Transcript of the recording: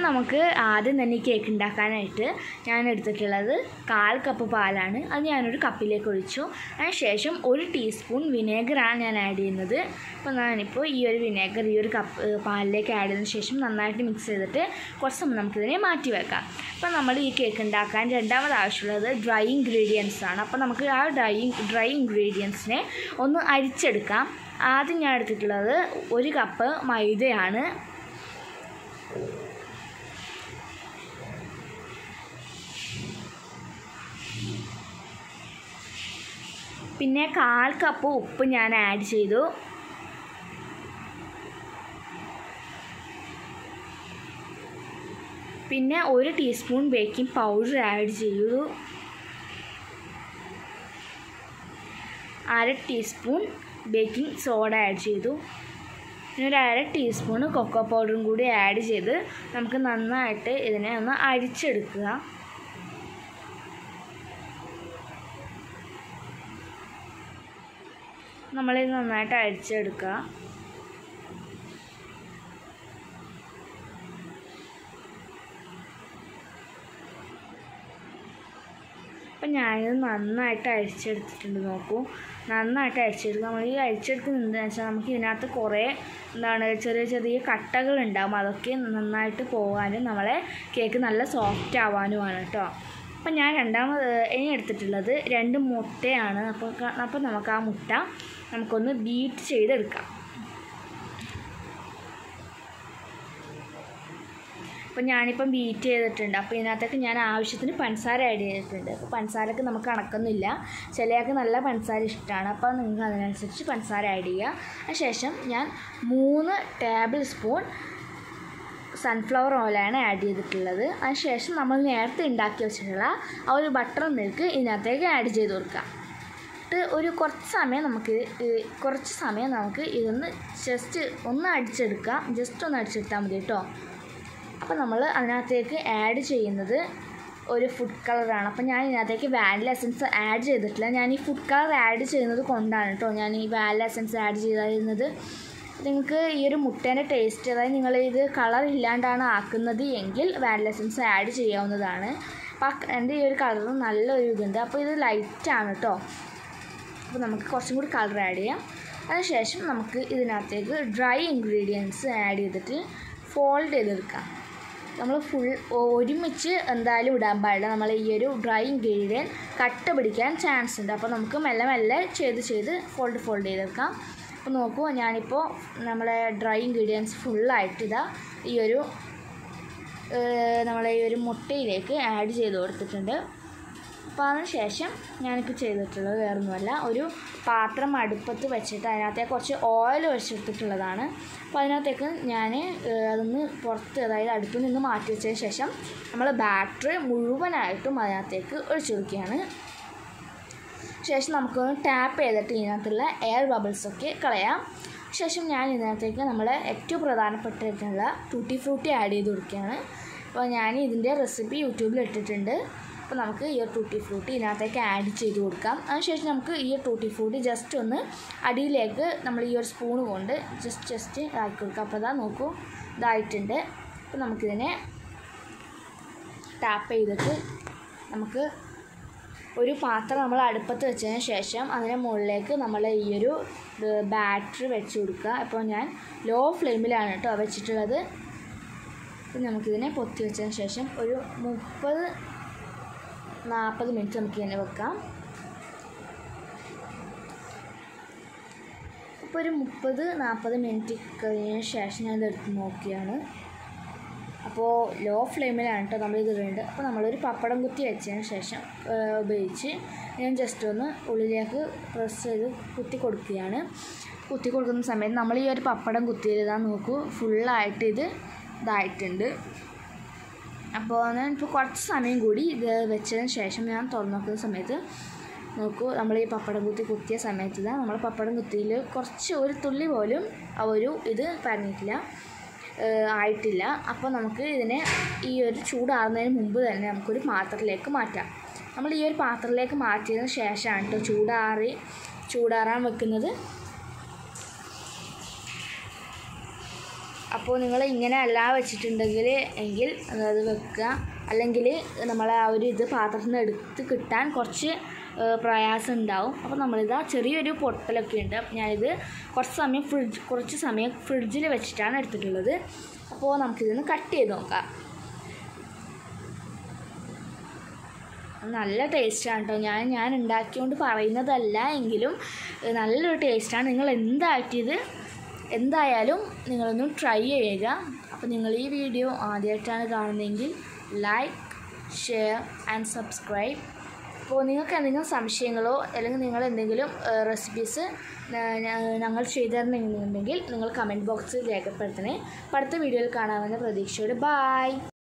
നമുക്ക് ആദ്യം തന്നെ ഈ കേക്ക് ഉണ്ടാക്കാനായിട്ട് ഞാൻ എടുത്തിട്ടുള്ളത് കാൽ കപ്പ് പാലാണ് അത് ഞാനൊരു കപ്പിലേക്ക് ഒഴിച്ചു അതിന് ശേഷം ഒരു ടീസ്പൂൺ വിനേഗറാണ് ഞാൻ ആഡ് ചെയ്യുന്നത് അപ്പോൾ ഞാനിപ്പോൾ ഈ ഒരു വിനേഗർ ഈ ഒരു കപ്പ് ഏഹ്, പാലിലേക്ക് ആഡ് ചെയ്തതിന് ശേഷം നന്നായിട്ട് മിക്സ് ചെയ്തിട്ട് കുറച്ച് സമയം നമുക്കിതിനെ മാറ്റി വെക്കാം അപ്പോൾ നമ്മൾ ഈ കേക്ക് ഉണ്ടാക്കാൻ രണ്ടാമത് ആവശ്യമുള്ളത് ഡ്രൈ ഇൻഗ്രീഡിയൻസ് ആണ് അപ്പോൾ നമുക്ക് ആ ഡ്രൈ ഡ്രൈ ഇൻഗ്രീഡിയൻസിനെ ഒന്ന് അരിച്ചെടുക്കാം ആദ്യം ഞാൻ എടുത്തിട്ടുള്ളത് ഒരു കപ്പ് മൈദയാണ് പിന്നെ കാൽ കപ്പ് ഉപ്പ് ഞാൻ ആഡ് ചെയ്തു പിന്നെ ഒരു ടീസ്പൂൺ ബേക്കിംഗ് പൗഡർ ആഡ് ചെയ്തു അര ടീസ്പൂൺ ബേക്കിംഗ് സോഡ ആഡ് ചെയ്തു പിന്നെ ഒരു അര ടീസ്പൂൺ കൊക്കോ പൗഡറും കൂടി ആഡ് ചെയ്ത് നമുക്ക് നന്നായിട്ട് ഇതിനെ ഒന്ന് അരിച്ചെടുക്കുക നമ്മളിത് നന്നായിട്ട് അരിച്ചെടുക്കുക അപ്പം ഞാനിത് നന്നായിട്ട് അരിച്ചെടുത്തിട്ടുണ്ട് നോക്കൂ നന്നായിട്ട് അരിച്ചെടുക്കുക നമ്മൾ ഈ അരിച്ചെടുക്കുന്നത് എന്താണെന്ന് വെച്ചാൽ നമുക്ക് ഇതിനകത്ത് കുറേ എന്താണ് ചെറിയ ചെറിയ കട്ടകൾ ഉണ്ടാകും അതൊക്കെ നന്നായിട്ട് പോകാനും നമ്മളെ കേക്ക് നല്ല സോഫ്റ്റ് ആവാനുമാണ് കേട്ടോ അപ്പം ഞാൻ രണ്ടാമത് ഇനി എടുത്തിട്ടുള്ളത് രണ്ട് മുട്ടയാണ് അപ്പോൾ ക- അപ്പോൾ നമുക്ക് ആ മുട്ട നമുക്കൊന്ന് ബീറ്റ് ചെയ്തെടുക്കാം അപ്പോൾ ഞാനിപ്പം ബീറ്റ് ചെയ്തിട്ടുണ്ട് അപ്പോൾ ഇതിനകത്തേക്ക് ഞാൻ ആവശ്യത്തിന് പഞ്ചസാര ആഡ് ചെയ്തിട്ടുണ്ട് അപ്പോൾ പഞ്ചസാരക്ക് നമുക്ക് കണക്കൊന്നുമില്ല ചിലയാൾക്ക് നല്ല പഞ്ചസാര ഇഷ്ടമാണ് അപ്പോൾ നിങ്ങൾക്ക് അതിനനുസരിച്ച് പഞ്ചസാര ആഡ് ചെയ്യുക അതിനുശേഷം ഞാൻ മൂന്ന് ടേബിൾ സ്പൂൺ സൺഫ്ലവർ ഓയിലാണ് ആഡ് ചെയ്തിട്ടുള്ളത് അതിനുശേഷം നമ്മൾ നേരത്തെ ഉണ്ടാക്കി വെച്ചിട്ടുള്ള ആ ഒരു ബട്ടർ മിൽക്ക് ഇതിനകത്തേക്ക് ആഡ് ചെയ്ത് കൊടുക്കുക എന്നിട്ട് ഒരു കുറച്ച് സമയം നമുക്ക് ഈ- കുറച്ച് സമയം നമുക്ക് ഇതൊന്ന് ജസ്റ്റ് ഒന്ന് അടിച്ചെടുക്കാം ജസ്റ്റ് ഒന്ന് അടിച്ചെടുത്താൽ മതി കേട്ടോ അപ്പോൾ നമ്മൾ അതിനകത്തേക്ക് ആഡ് ചെയ്യുന്നത് ഒരു ഫുഡ് കളറാണ് അപ്പോൾ ഞാൻ ഇതിനകത്തേക്ക് വാനില എസൻസ് ആഡ് ചെയ്തിട്ടില്ല ഞാൻ ഈ ഫുഡ് കളർ ആഡ് ചെയ്യുന്നത് കൊണ്ടാണ് കേട്ടോ ഞാൻ ഈ വാനില എസൻസ് ആഡ് ചെയ്തിരുന്നത് നിങ്ങൾക്ക് ഈ ഒരു മുട്ടേൻ്റെ ടേസ്റ്റ് അതായത് നിങ്ങൾ ഇത് കളർ ഇല്ലാണ്ടാണ് ആക്കുന്നത് എങ്കിൽ വാനില എസൻസ് ആഡ് ചെയ്യാവുന്നതാണ് അപ്പോൾ ആ- എൻ്റെ ഈ ഒരു കളർ നല്ലൊരു ഇതുണ്ട് അപ്പോൾ ഇത് ലൈറ്റാണ് കേട്ടോ അപ്പോൾ നമുക്ക് കുറച്ചും കൂടി കളർ ആഡ് ചെയ്യാം അതിനുശേഷം നമുക്ക് ഇതിനകത്തേക്ക് ഡ്രൈ ഇൻഗ്രീഡിയൻസ് ആഡ് ചെയ്തിട്ട് ഫോൾഡ് ചെയ്തെടുക്കാം നമ്മൾ ഫുൾ ഒരുമിച്ച് എന്തായാലും ഇടാൻ പാടില്ല നമ്മൾ ഈ ഒരു ഡ്രൈ ഇൻഗ്രീഡിയൻറ്റ് കട്ട പിടിക്കാൻ ചാൻസ് ഉണ്ട് അപ്പോൾ നമുക്ക് മെല്ലെ മെല്ലെ ചെയ്ത് ചെയ്ത് ഫോൾഡ് ഫോൾഡ് ചെയ്തെടുക്കാം അപ്പോൾ നോക്കൂ ഞാനിപ്പോൾ നമ്മളെ ഡ്രൈ ഇൻഗ്രീഡിയൻസ് ഫുള്ളായിട്ട് ഇതാ ഈ ഒരു ഏഹ്, നമ്മളെ ഈ ഒരു മുട്ടയിലേക്ക് ആഡ് ചെയ്ത് കൊടുത്തിട്ടുണ്ട് അപ്പോൾ അതിന് ശേഷം ഞാനിപ്പോൾ ചെയ്തിട്ടുള്ളത് വേറൊന്നുമല്ല ഒരു പാത്രം അടുപ്പത്ത് വെച്ചിട്ട് അതിനകത്തേക്ക് കുറച്ച് ഓയിൽ ഒഴിച്ചെടുത്തിട്ടുള്ളതാണ് അപ്പോൾ അതിനകത്തേക്ക് ഞാൻ അതൊന്ന് പുറത്ത് അതായത് അടുപ്പിൽ നിന്ന് മാറ്റി വെച്ചതിന് ശേഷം നമ്മൾ ബാറ്ററി മുഴുവനായിട്ടും അതിനകത്തേക്ക് ഒഴിച്ചു കൊടുക്കുകയാണ് ശേഷം നമുക്കൊന്ന് ടാപ്പ് ചെയ്തിട്ട് ഇതിനകത്തുള്ള എയർ ബബിൾസൊക്കെ കളയാം ശേഷം ഞാൻ ഇതിനകത്തേക്ക് നമ്മൾ ഏറ്റവും പ്രധാനപ്പെട്ടിട്ടുള്ള ടൂട്ടി ഫ്രൂട്ടി ആഡ് ചെയ്ത് കൊടുക്കുകയാണ് അപ്പോൾ ഞാൻ ഇതിൻ്റെ റെസിപ്പി യൂട്യൂബിൽ ഇട്ടിട്ടുണ്ട് അപ്പോൾ നമുക്ക് ഈ ഒരു ടൂട്ടി ഫ്രൂട്ടി ഇതിനകത്തേക്ക് ആഡ് ചെയ്ത് കൊടുക്കാം അതിനുശേഷം നമുക്ക് ഈ ഒരു ടൂട്ടി ഫ്രൂട്ടി ജസ്റ്റ് ഒന്ന് അടിയിലേക്ക് നമ്മൾ ഈ ഒരു സ്പൂൺ കൊണ്ട് ജസ്റ്റ് ജസ്റ്റ് ആക്കി കൊടുക്കാം അപ്പോൾ അതാ നോക്കൂ ഇതായിട്ടുണ്ട് അപ്പോൾ നമുക്കിതിനെ ടാപ്പ് ചെയ്തിട്ട് നമുക്ക് ഒരു പാത്രം നമ്മൾ അടുപ്പത്ത് വെച്ചതിന് ശേഷം അതിന് മുകളിലേക്ക് നമ്മൾ ഈ ഒരു ബാറ്ററി വെച്ച് കൊടുക്കുക അപ്പോൾ ഞാൻ ലോ ഫ്ലെയിമിലാണ് കേട്ടോ വെച്ചിട്ടുള്ളത് അപ്പം നമുക്കിതിനെ പൊത്തി വെച്ചതിന് ശേഷം ഒരു മുപ്പത് നാൽപ്പത് മിനിറ്റ് നമുക്ക് ഇതിനെ വെക്കാം ഇപ്പോൾ ഒരു മുപ്പത് നാൽപ്പത് മിനിറ്റ് കഴിഞ്ഞതിന് ശേഷം ഞാൻ ഇതെടുത്ത് നോക്കിയാണ് അപ്പോൾ ലോ ഫ്ലെയിമിലാണ് കേട്ടോ നമ്മൾ ഇത് ഇടേണ്ടത് അപ്പോൾ നമ്മളൊരു പപ്പടം കുത്തി വെച്ചതിന് ശേഷം ആ, ഉപയോഗിച്ച് ഞാൻ ജസ്റ്റ് ഒന്ന് ഉള്ളിലേക്ക് പ്രസ് ചെയ്ത് കുത്തി കൊടുക്കുകയാണ് കുത്തി കൊടുക്കുന്ന സമയത്ത് നമ്മൾ ഈ ഒരു പപ്പടം കുത്തിയതാ നോക്കൂ ഫുള്ളായിട്ട് ഇത് ഇതായിട്ടുണ്ട് അപ്പോൾ ഞാൻ ഇപ്പോൾ കുറച്ച് സമയം കൂടി ഇത് വെച്ചതിന് ശേഷം ഞാൻ തുറന്നു നോക്കുന്ന സമയത്ത് നോക്കൂ നമ്മൾ ഈ പപ്പടം കുത്തി കുത്തിയ സമയത്ത് ഇതാ നമ്മൾ പപ്പടം കുത്തിയിൽ കുറച്ച് ഒരു തുള്ളി പോലും ആ ഒരു ഇത് പറഞ്ഞിട്ടില്ല ഏഹ് ആയിട്ടില്ല അപ്പോൾ നമുക്ക് ഇതിനെ ഈ ഒരു ചൂടാറുന്നതിന് മുമ്പ് തന്നെ നമുക്കൊരു പാത്രത്തിലേക്ക് മാറ്റാം നമ്മൾ ഈ ഒരു പാത്രത്തിലേക്ക് മാറ്റിയതിന് ശേഷമാണ് കേട്ടോ ചൂടാറി ചൂടാറാൻ വെക്കുന്നത് അപ്പോൾ അപ്പോൾ നിങ്ങൾ ഇങ്ങനെ അല്ല വെച്ചിട്ടുണ്ടെങ്കിൽ എങ്കിൽ അത് വെക്കുക അല്ലെങ്കിൽ നമ്മളെ ആ ഒരു ഇത് പാത്രത്തിൽ നിന്ന് എടുത്ത് കിട്ടാൻ കുറച്ച് ഏഹ്, പ്രയാസം ഉണ്ടാവും അപ്പോൾ നമ്മളിതാ ചെറിയൊരു പൊട്ടലൊക്കെ ഉണ്ട് ഞാനിത് കുറച്ച് സമയം ഫ്രിഡ്ജ് കുറച്ച് സമയം ഫ്രിഡ്ജിൽ വെച്ചിട്ടാണ് എടുത്തിട്ടുള്ളത് അപ്പോൾ നമുക്കിതൊന്ന് കട്ട് ചെയ്ത് നോക്കാം നല്ല ടേസ്റ്റാണ് കേട്ടോ ഞാൻ ഞാൻ ഉണ്ടാക്കിയോണ്ട് പറയുന്നതല്ല എങ്കിലും ഏഹ്, നല്ലൊരു ടേസ്റ്റാണ് നിങ്ങൾ എന്താക്കിയത് എന്തായാലും നിങ്ങളൊന്ന് ട്രൈ ചെയ്യുക അപ്പോൾ നിങ്ങൾ ഈ വീഡിയോ ആദ്യമായിട്ടാണ് കാണുന്നതെങ്കിൽ ലൈക്ക് ഷെയർ ആൻഡ് സബ്സ്ക്രൈബ് അപ്പോൾ നിങ്ങൾക്ക് എന്തെങ്കിലും സംശയങ്ങളോ അല്ലെങ്കിൽ നിങ്ങൾ എന്തെങ്കിലും റെസിപ്പീസ് ഞങ്ങൾ ചെയ്തു തരണമെന്നുണ്ടെങ്കിൽ നിങ്ങൾ കമൻറ്റ് ബോക്സിൽ രേഖപ്പെടുത്തണേ അപ്പോൾ അടുത്ത വീഡിയോയിൽ കാണാമെന്ന പ്രതീക്ഷയോടെ ബായ്